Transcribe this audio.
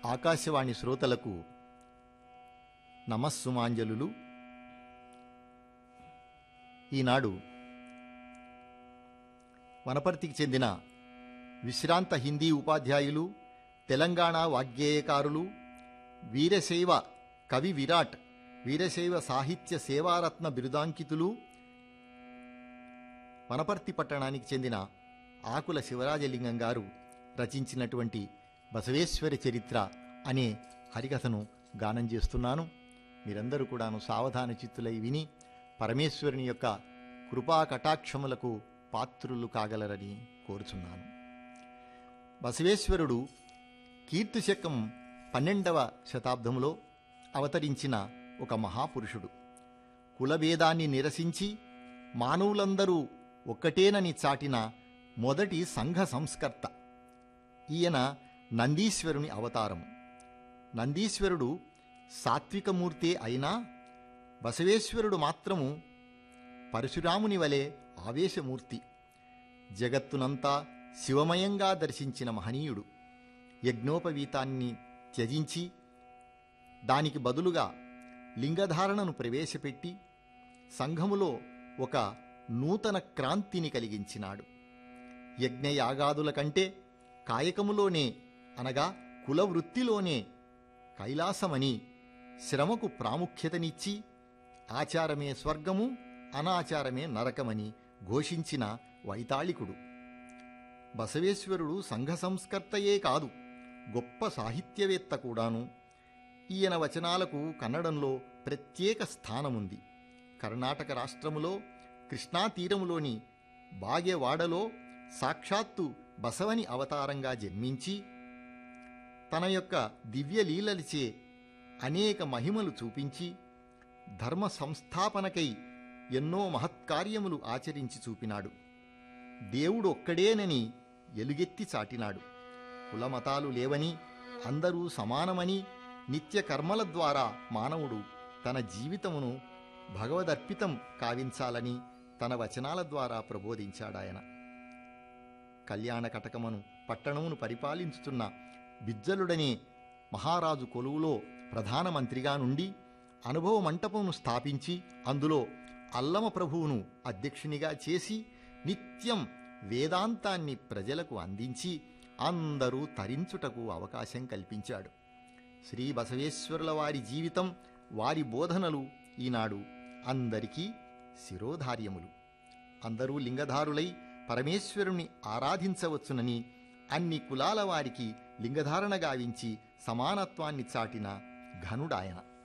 ఆకాశవాణి శ్రోతలకు నమస్సుమాంజలులు ఈనాడు వనపర్తికి చెందిన విశ్రాంత హిందీ ఉపాధ్యాయులు తెలంగాణ వాగ్గేయకారులు వీరశైవ కవి విరాట్ వీరశైవ సాహిత్య సేవారత్న బిరుదాంకితులు వనపర్తి పట్టణానికి చెందిన ఆకుల శివరాజలింగం గారు రచించినటువంటి బసవేశ్వర చరిత్ర అనే హరికథను గానం చేస్తున్నాను మీరందరూ కూడాను సావధాన చిత్తులై విని పరమేశ్వరుని యొక్క కృపా కటాక్షములకు పాత్రులు కాగలరని కోరుచున్నాను బసవేశ్వరుడు కీర్తిశకం పన్నెండవ శతాబ్దంలో అవతరించిన ఒక మహాపురుషుడు కులభేదాన్ని నిరసించి మానవులందరూ ఒక్కటేనని చాటిన మొదటి సంఘ సంస్కర్త ఈయన నందీశ్వరుని అవతారం నందీశ్వరుడు సాత్వికమూర్తే అయినా బసవేశ్వరుడు మాత్రము పరశురాముని వలె ఆవేశమూర్తి జగత్తునంతా శివమయంగా దర్శించిన మహనీయుడు యజ్ఞోపవీతాన్ని త్యజించి దానికి బదులుగా లింగధారణను ప్రవేశపెట్టి సంఘములో ఒక నూతన క్రాంతిని కలిగించినాడు యజ్ఞయాగాదుల కంటే కాయకములోనే అనగా కులవృత్తిలోనే కైలాసమని శ్రమకు ప్రాముఖ్యతనిచ్చి ఆచారమే స్వర్గము అనాచారమే నరకమని ఘోషించిన వైతాళికుడు బసవేశ్వరుడు సంఘ సంస్కర్తయే కాదు గొప్ప సాహిత్యవేత్త కూడాను ఈయన వచనాలకు కన్నడంలో ప్రత్యేక స్థానముంది కర్ణాటక రాష్ట్రములో కృష్ణా తీరములోని బాగెవాడలో సాక్షాత్తు బసవని అవతారంగా జన్మించి తన యొక్క దివ్యలీలలచే అనేక మహిమలు చూపించి ధర్మ సంస్థాపనకై ఎన్నో మహత్కార్యములు ఆచరించి చూపినాడు దేవుడు ఒక్కడేనని ఎలుగెత్తి చాటినాడు కులమతాలు లేవని అందరూ సమానమని నిత్య కర్మల ద్వారా మానవుడు తన జీవితమును భగవదర్పితం కావించాలని తన వచనాల ద్వారా ప్రబోధించాడాయన కళ్యాణ కటకమును పట్టణమును పరిపాలించుతున్న బిజ్జలుడనే మహారాజు కొలువులో ప్రధానమంత్రిగా నుండి అనుభవ మంటపమును స్థాపించి అందులో అల్లమ ప్రభువును అధ్యక్షునిగా చేసి నిత్యం వేదాంతాన్ని ప్రజలకు అందించి అందరూ తరించుటకు అవకాశం కల్పించాడు శ్రీ బసవేశ్వరుల వారి జీవితం వారి బోధనలు ఈనాడు అందరికీ శిరోధార్యములు అందరూ లింగధారులై పరమేశ్వరుని ఆరాధించవచ్చునని అన్ని కులాల వారికి లింగధారణ గావించి సమానత్వాన్ని చాటిన ఘనుడాయన